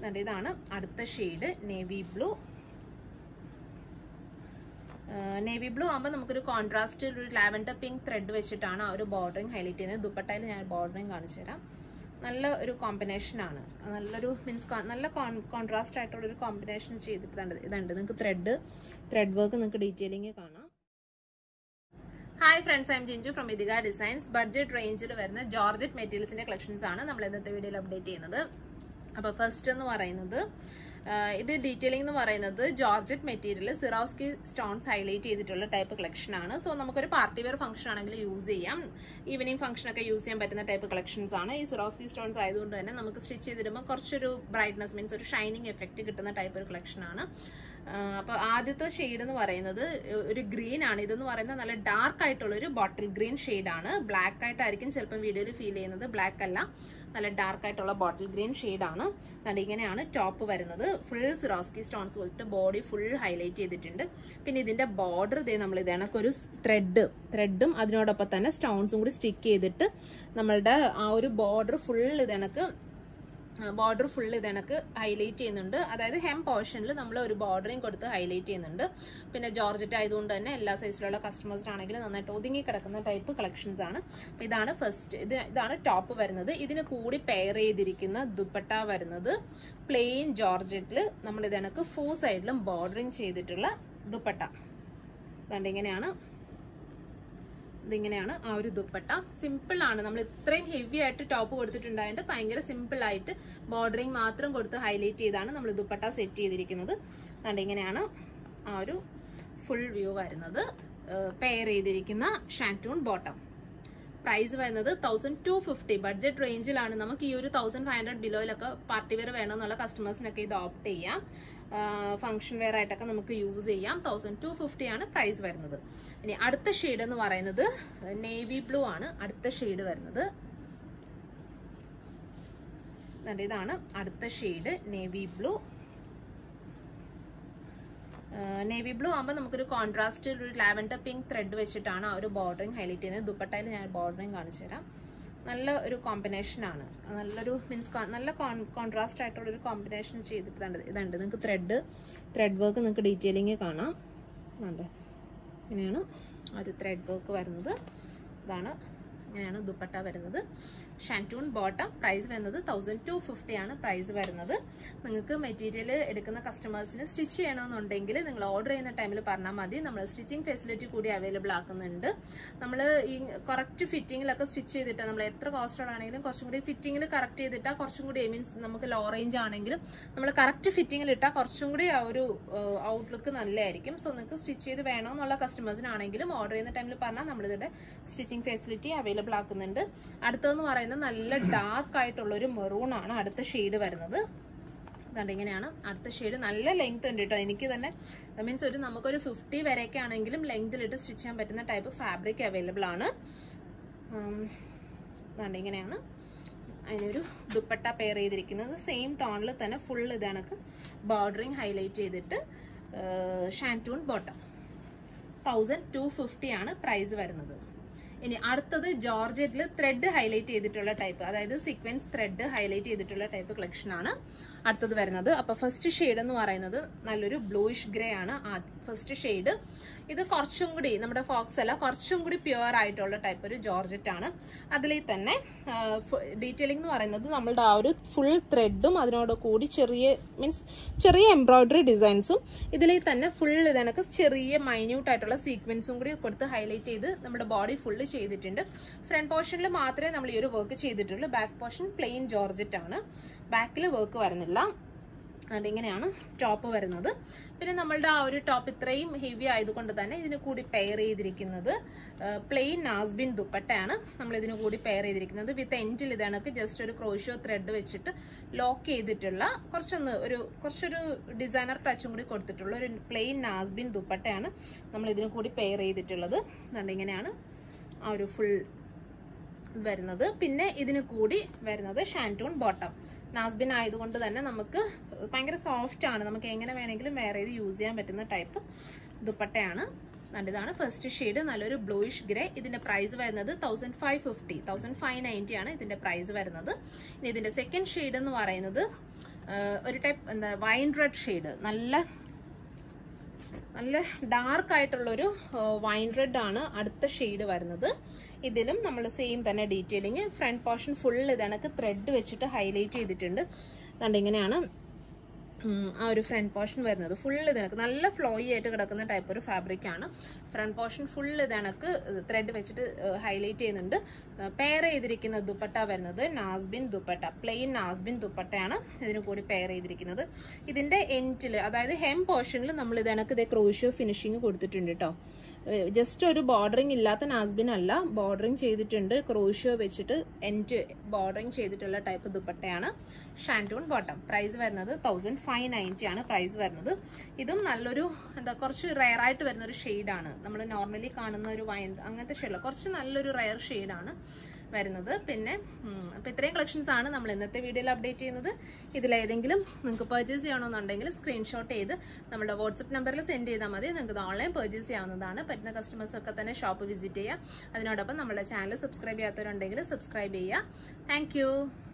എന്നിട്ട് ഇതാണ് അടുത്ത shade navy blue navy blue ആകുമ്പോൾ നമുക്കൊരു കോൺട്രാസ്റ്റ് ഒരു ലാവൻഡർ പിങ്ക് ത്രെഡ് വെച്ചിട്ടാണ് ആ ഒരു ബോർഡറിങ് ഹൈലൈറ്റ് ചെയ്യുന്നത് ദുപ്പട്ടയിൽ ഞാൻ ബോർഡറിങ് കാണിച്ചു തരാം നല്ല ഒരു കോമ്പിനേഷൻ ആണ് നല്ലൊരു മീൻസ് നല്ല കോൺട്രാസ്റ്റ് ആയിട്ടുള്ള ഒരു കോമ്പിനേഷൻ ചെയ്തിട്ടുണ്ട് ഇതുണ്ട് നിങ്ങൾക്ക് ത്രെഡ് ത്രെഡ് വർക്ക് നിങ്ങൾക്ക് ഡീറ്റെയിലിംഗ് കാണാം hi friends I'm Jinju from Ithika designs budget റേഞ്ചിൽ വരുന്ന ജോർജറ്റ് മെറ്റീരിയൽസിന്റെ കളക്ഷൻസ് ആണ് നമ്മൾ ഇന്നത്തെ വീഡിയോയിൽ അപ്ഡേറ്റ് ചെയ്യുന്നത് അപ്പോൾ ഫസ്റ്റ് എന്ന് പറയുന്നത് ഇത് ഡീറ്റെയിലിംഗ് എന്ന് പറയുന്നത് georgette material Swarovski stones highlight ചെയ്തിട്ടുള്ള ടൈപ്പ് കളക്ഷൻ ആണ് സോ നമുക്കൊരു പാർട്ടി വെയർ ഫംഗ്ഷൻ ആണെങ്കിൽ യൂസ് ചെയ്യാം ഈവനിങ് ഫംഗ്ഷൻ ഒക്കെ യൂസ് ചെയ്യാൻ പറ്റുന്ന ടൈപ്പ് കളക്ഷൻസ് ആണ് ഈ സിറോസ്കി സ്റ്റോൺസ് ആയതുകൊണ്ട് തന്നെ നമുക്ക് സ്റ്റിച്ച് ചെയ്തിടുമ്പോൾ കുറച്ചൊരു ബ്രൈറ്റ്നസ് മീൻസ് ഒരു ഷൈനിങ് എഫക്റ്റ് കിട്ടുന്ന ടൈപ്പ് ഒരു കളക്ഷൻ ആണ് അപ്പോൾ ആദ്യത്തെ ഷെയ്ഡ് എന്ന് പറയുന്നത് ഒരു ഗ്രീൻ ആണ് ഇതെന്ന് പറയുന്നത് നല്ല ഡാർക്ക് ആയിട്ടുള്ള ഒരു ബോട്ടിൽ ഗ്രീൻ ഷെയ്ഡ് ആണ് ബ്ലാക്ക് ആയിട്ടായിരിക്കും ചിലപ്പം വീഡിയോയിൽ ഫീൽ ചെയ്യുന്നത് ബ്ലാക്ക് അല്ല നല്ല ഡാർക്ക് ആയിട്ടുള്ള ബോട്ടിൽ ഗ്രീൻ ഷെയ്ഡ് ആണ് അതുകൊണ്ട് ഇങ്ങനെയാണ് ടോപ്പ് വരുന്നത് ഫുൾ സിറോസ്കി സ്റ്റോൺസ് പോലത്തെ ബോഡി ഫുൾ ഹൈലൈറ്റ് ചെയ്തിട്ടുണ്ട് പിന്നെ ഇതിന്റെ ബോർഡർ ഇതേ നമ്മൾ ഇത് കണക്കൊരു ത്രെഡ് ത്രെഡും അതിനോടൊപ്പം തന്നെ സ്റ്റോൺസും കൂടി സ്റ്റിക്ക് ചെയ്തിട്ട് നമ്മളുടെ ആ ഒരു ബോർഡർ ഫുൾ ഇത് കണക്ക് ബോർഡർ ഫുൾ ഇത് കണക്ക് ഹൈലൈറ്റ് ചെയ്യുന്നുണ്ട് അതായത് ഹെം പോർഷനിൽ നമ്മൾ ഒരു ബോർഡറിങ് കൊടുത്ത് ഹൈലൈറ്റ് ചെയ്യുന്നുണ്ട് പിന്നെ ജോർജറ്റ് ആയതുകൊണ്ട് തന്നെ എല്ലാ സൈസിലുള്ള കസ്റ്റമേഴ്സിനാണെങ്കിലും നന്നായിട്ട് ഒതുങ്ങി കിടക്കുന്ന ടൈപ്പ് കളക്ഷൻസ് ആണ് അപ്പോൾ ഇതാണ് ഫസ്റ്റ് ഇത് ഇതാണ് ടോപ്പ് വരുന്നത് ഇതിന് കൂടി പെയർ ചെയ്തിരിക്കുന്ന ദുപ്പട്ട വരുന്നത് പ്ലെയിൻ ജോർജറ്റിൽ നമ്മൾ ഇത് കണക്ക് ഫോ സൈഡിലും ബോർഡറിങ് ചെയ്തിട്ടുള്ള ദുപ്പട്ട അതുകൊണ്ട് ഇങ്ങനെയാണ് ഇതിങ്ങനെയാണ് ആ ഒരു ദുപ്പട്ട സിമ്പിൾ ആണ് നമ്മൾ ഇത്രയും ഹെവി ആയിട്ട് ടോപ്പ് കൊടുത്തിട്ടുണ്ടായിട്ട് ഭയങ്കര സിമ്പിൾ ആയിട്ട് ബോർഡറിങ് മാത്രം കൊടുത്ത് ഹൈലൈറ്റ് ചെയ്താണ് നമ്മൾ ദുപ്പട്ട സെറ്റ് ചെയ്തിരിക്കുന്നത് അതുകൊണ്ട് ഇങ്ങനെയാണ് ആ ഒരു ഫുൾ വ്യൂ വരുന്നത് പെയർ ചെയ്തിരിക്കുന്ന ഷാറ്റൂൺ ബോട്ടം പ്രൈസ് വരുന്നത് തൗസൻഡ് ടു ഫിഫ്റ്റി ബഡ്ജറ്റ് റേഞ്ചിലാണ് നമുക്ക് ഈ ഒരു തൗസൻഡ് ഫൈവ് ഹൺഡ്രഡ് ബിലോയിലൊക്കെ പാർട്ടി വെയർ വേണമെന്നുള്ള കസ്റ്റമേഴ്സിനൊക്കെ ഇത് ഓപ്റ്റ് ചെയ്യാം ഫംഗ്ഷൻ വെയർ ആയിട്ടൊക്കെ നമുക്ക് യൂസ് ചെയ്യാം തൗസൻഡ് ടു ഫിഫ്റ്റി ആണ് പ്രൈസ് വരുന്നത് ഇനി അടുത്ത ഷെയ്ഡ് എന്ന് പറയുന്നത് നേവി ബ്ലൂ ആണ് അടുത്ത ഷെയ്ഡ് വരുന്നത് ഇതാണ് അടുത്ത shade navy blue navy blue ആകുമ്പോൾ നമുക്കൊരു കോൺട്രാസ്റ്റ് ഒരു ലാവൻഡർ പിങ്ക് ത്രെഡ് വെച്ചിട്ടാണ് ആ ഒരു ബോർഡറിങ് ഹൈലൈറ്റ് ചെയ്യുന്നത് ദുപ്പട്ടയിൽ ഞാൻ ബോർഡറിങ് കാണിച്ചു തരാം നല്ല ഒരു കോമ്പിനേഷൻ ആണ് നല്ലൊരു മീൻസ് നല്ല കോൺട്രാസ്റ്റ് ആയിട്ടുള്ള ഒരു കോമ്പിനേഷൻ ചെയ്തിട്ടുണ്ട് ഇതുണ്ട് നിങ്ങൾക്ക് ത്രെഡ് ത്രെഡ് വർക്ക് നിങ്ങൾക്ക് ഡീറ്റെയിലിംഗ് കാണാം ഉണ്ട് ഇങ്ങനെയാണ് ആ ഒരു ത്രെഡ് വർക്ക് വരുന്നത് ഇതാണ് ഇങ്ങനെയാണ് ദുപ്പട്ട വരുന്നത് ഷാൻറ്റൂൺ ബോട്ടം പ്രൈസ് വരുന്നത് തൗസൻഡ് ടു ഫിഫ്റ്റി ആണ് പ്രൈസ് വരുന്നത് നിങ്ങൾക്ക് മെറ്റീരിയൽ എടുക്കുന്ന കസ്റ്റമേഴ്സിന് സ്റ്റിച്ച് ചെയ്യണമെന്നുണ്ടെങ്കിൽ നിങ്ങൾ ഓർഡർ ചെയ്യുന്ന ടൈമിൽ പറഞ്ഞാൽ മതി നമ്മൾ സ്റ്റിച്ചിങ് ഫെസിലിറ്റി കൂടി അവൈലബിൾ ആക്കുന്നുണ്ട് നമ്മൾ ഈ കറക്റ്റ് ഫിറ്റിങ്ങിലൊക്കെ സ്റ്റിച്ച് ചെയ്തിട്ട് നമ്മൾ എത്ര കോസ്റ്റഡ് ആണെങ്കിലും കുറച്ചും കൂടി ഫിറ്റിങ്ങിൽ കറക്റ്റ് ചെയ്തിട്ടാൽ കുറച്ചും കൂടി മീൻസ് നമുക്ക് ലോ റേഞ്ച് ആണെങ്കിലും നമ്മൾ കറക്റ്റ് ഫിറ്റിങ്ങിൽ ഇട്ടാൽ കുറച്ചും കൂടി ആ ഒരു ഔട്ട്ലുക്ക് നല്ലതായിരിക്കും സോ നിങ്ങൾക്ക് സ്റ്റിച്ച് ചെയ്ത് വേണമെന്നുള്ള കസ്റ്റമേഴ്സിനാണെങ്കിലും ഓർഡർ ചെയ്യുന്ന ടൈമിൽ പറഞ്ഞാൽ നമ്മളിതിന്റെ സ്റ്റിച്ചിങ് ഫെസിലിറ്റി അവൈലബിൾ ആക്കുന്നുണ്ട് അടുത്തതെന്ന് പറയുന്നത് നല്ല ഡാർക്ക് ആയിട്ടുള്ള ഒരു മെറൂൺ ആണ് അടുത്ത ഷെയ്ഡ് വരുന്നത് അതുകൊണ്ട് ഇങ്ങനെയാണ് അടുത്ത ഷെയ്ഡ് നല്ല ലെങ്ത് ഉണ്ട് കേട്ടോ എനിക്ക് തന്നെ മീൻസ് ഒരു നമുക്കൊരു ഫിഫ്റ്റി വരെയൊക്കെ ആണെങ്കിലും ലെങ്തിലിട്ട് സ്റ്റിച്ച് ചെയ്യാൻ പറ്റുന്ന ടൈപ്പ് ഫാബ്രിക് അവൈലബിൾ ആണ് അതുകൊണ്ട് ഇങ്ങനെയാണ് അതിനൊരു ദുപ്പട്ട പെയർ ചെയ്തിരിക്കുന്നത് സെയിം ടോണിൽ തന്നെ ഫുൾ ഇതണക്ക് ബോർഡറിങ് ഹൈലൈറ്റ് ചെയ്തിട്ട് shantoon bottom thousand two fifty ആണ് പ്രൈസ് വരുന്നത് ഇനി അടുത്തത് ജോർജറ്റിൽ ത്രെഡ് ഹൈലൈറ്റ് ചെയ്തിട്ടുള്ള ടൈപ്പ് അതായത് സീക്വൻസ് ത്രെഡ് ഹൈലൈറ്റ് ചെയ്തിട്ടുള്ള ടൈപ്പ് കളക്ഷൻ ആണ് അടുത്തത് വരുന്നത് അപ്പൊ ഫസ്റ്റ് ഷെയ്ഡ് എന്ന് പറയുന്നത് നല്ലൊരു ബ്ലൂയിഷ് ഗ്രേ ആണ് ഫസ്റ്റ് ഷെയ്ഡ് ഇത് കുറച്ചും കൂടി നമ്മുടെ ഫോക്സ് അല്ല കുറച്ചും കൂടി പ്യുവർ ആയിട്ടുള്ള ടൈപ്പ് ഒരു ജോർജറ്റ് ആണ് അതിൽ തന്നെ ഡീറ്റെയിലിംഗ് എന്ന് പറയുന്നത് നമ്മളുടെ ആ ഒരു ഫുൾ ത്രെഡും അതിനോട് കൂടി ചെറിയ മീൻസ് ചെറിയ എംബ്രോയിഡറി ഡിസൈൻസും ഇതിൽ തന്നെ ഫുൾ ഇതനക്ക് ചെറിയ മൈന്യൂട്ട് ആയിട്ടുള്ള സീക്വൻസും കൂടി കൊടുത്ത് ഹൈലൈറ്റ് ചെയ്ത് നമ്മുടെ ബോഡി ഫുള്ള് ചെയ്തിട്ടുണ്ട് ഫ്രണ്ട് പോർഷനിൽ മാത്രമേ നമ്മൾ ഈ ഒരു വർക്ക് ചെയ്തിട്ടുള്ളൂ ബാക്ക് പോർഷൻ പ്ലെയിൻ ജോർജറ്റ് ആണ് ബാക്കിൽ വർക്ക് വരുന്നില്ല അതുകൊണ്ട് ഇങ്ങനെയാണ് ടോപ്പ് വരുന്നത് പിന്നെ നമ്മളുടെ ആ ഒരു ടോപ്പ് ഇത്രയും ഹെവി ആയതുകൊണ്ട് തന്നെ ഇതിന് കൂടി പെയർ ചെയ്തിരിക്കുന്നത് പ്ലെയിൻ നാസ്ബിൻ ദുപ്പട്ടയാണ് നമ്മൾ ഇതിന് കൂടി പെയർ ചെയ്തിരിക്കുന്നത് വിത്ത് എൻഡിൽ ഇതാണ് ജസ്റ്റ് ഒരു ക്രോഷോ ത്രെഡ് വെച്ചിട്ട് ലോക്ക് ചെയ്തിട്ടുള്ള കുറച്ചൊന്ന് ഒരു കുറച്ചൊരു ഡിസൈനർ ടച്ചും കൂടി കൊടുത്തിട്ടുള്ള ഒരു പ്ലെയിൻ നാസ്ബിൻ ദുപ്പട്ടയാണ് നമ്മൾ ഇതിന് കൂടി പെയർ ചെയ്തിട്ടുള്ളത് അതുകൊണ്ട് ഇങ്ങനെയാണ് ആ ഒരു ഫുൾ വരുന്നത് പിന്നെ ഇതിന് കൂടി വരുന്നത് ഷാൻറ്റൂൺ ബോട്ടം നാസ്ബിൻ ആയതുകൊണ്ട് തന്നെ നമുക്ക് ഭയങ്കര സോഫ്റ്റ് ആണ് നമുക്ക് എങ്ങനെ വേണമെങ്കിലും വെയർ ചെയ്ത് യൂസ് ചെയ്യാൻ പറ്റുന്ന ടൈപ്പ് ദുപ്പട്ടയാണ് അതുകൊണ്ട് ഇതാണ് ഫസ്റ്റ് ഷെയ്ഡ് നല്ലൊരു ബ്ലൂയിഷ് ഗ്രേ ഇതിന്റെ പ്രൈസ് വരുന്നത് thousand five fifty thousand five ninety ആണ് ഇതിന്റെ പ്രൈസ് വരുന്നത് ഇനി ഇതിന്റെ സെക്കൻഡ് ഷെയ്ഡ് എന്ന് പറയുന്നത് ഒരു ടൈപ്പ് എന്താ വൈൻ റെഡ് ഷെയ്ഡ് നല്ല നല്ല ഡാർക്ക് ആയിട്ടുള്ളൊരു വൈൻ റെഡ് ആണ് അടുത്ത ഷെയ്ഡ് വരുന്നത് ഇതിലും നമ്മൾ സെയിം തന്നെ ഡീറ്റെയിലിങ് ഫ്രണ്ട് പോർഷൻ ഫുൾ ഇതണക്ക് ത്രെഡ് വെച്ചിട്ട് ഹൈലൈറ്റ് ചെയ്തിട്ടുണ്ട് അതുകൊണ്ട് ഇങ്ങനെയാണ് ഉം, ആ ഒരു ഫ്രണ്ട് പോർഷൻ വരുന്നത് ഫുൾ ഇതിനക്ക് നല്ല ഫ്ലോയി ആയിട്ട് കിടക്കുന്ന ടൈപ്പ് ഒരു ഫാബ്രിക് ആണ് ഫ്രണ്ട് പോർഷൻ ഫുൾ ഇതിനക്ക് ത്രെഡ് വെച്ചിട്ട് ഹൈലൈറ്റ് ചെയ്യുന്നുണ്ട് പെയർ ചെയ്തിരിക്കുന്ന ദുപ്പട്ട വരുന്നത് നാസ്ബിൻ ദുപ്പട്ട പ്ലെയിൻ നാസ്ബിൻ ദുപ്പട്ടയാണ് ഇതിന് കൂടി പെയർ ചെയ്തിരിക്കുന്നത് ഇതിന്റെ എൻഡിൽ അതായത് ഹെം പോർഷനിൽ നമ്മൾ ഇതിനക്ക് ഇതേ ക്രോഷ്യോ ഫിനിഷിങ് കൊടുത്തിട്ടുണ്ട് കേട്ടോ ജസ്റ്റ് ഒരു ബോർഡറിങ് ഇല്ലാത്ത നാസ്ബിൻ അല്ല ബോർഡറിങ് ചെയ്തിട്ടുണ്ട് ക്രോഷ്യോ വെച്ചിട്ട് എൻഡ് ബോർഡറിങ് ചെയ്തിട്ടുള്ള ടൈപ്പ് ദുപ്പട്ടയാണ് ഷാൻറ്റൂൺ ബോട്ടം പ്രൈസ് വരുന്നത് തൗസൻഡ് ഫൈവ് നയൻറ്റി ആണ് പ്രൈസ് വരുന്നത് ഇതും നല്ലൊരു എന്താ കുറച്ച് റയർ ആയിട്ട് വരുന്ന ഒരു ഷെയ്ഡാണ് നമ്മൾ നോർമലി കാണുന്ന ഒരു വൈൻ അങ്ങനത്തെ ഷെയ്ഡ് കുറച്ച് നല്ലൊരു റയർ ഷെയ്ഡാണ് വരുന്നത് പിന്നെ ഉം, അപ്പോൾ ഇത്രയും കളക്ഷൻസ് ആണ് നമ്മൾ ഇന്നത്തെ വീഡിയോയിൽ അപ്ഡേറ്റ് ചെയ്യുന്നത് ഇതിലേതെങ്കിലും നിങ്ങൾക്ക് പർച്ചേസ് ചെയ്യണമെന്നുണ്ടെങ്കിൽ സ്ക്രീൻഷോട്ട് ചെയ്ത് നമ്മുടെ വാട്സപ്പ് നമ്പറിൽ സെൻഡ് ചെയ്താൽ മതി നിങ്ങൾക്ക് ഇത് ഓൺലൈൻ പർച്ചേസ് ചെയ്യാവുന്നതാണ് പറ്റുന്ന കസ്റ്റമേഴ്സ് ഒക്കെ തന്നെ ഷോപ്പ് വിസിറ്റ് ചെയ്യുക അതിനോടൊപ്പം നമ്മുടെ ചാനൽ സബ്സ്ക്രൈബ് ചെയ്യാത്തവരുണ്ടെങ്കിൽ സബ്സ്ക്രൈബ് ചെയ്യുക താങ്ക്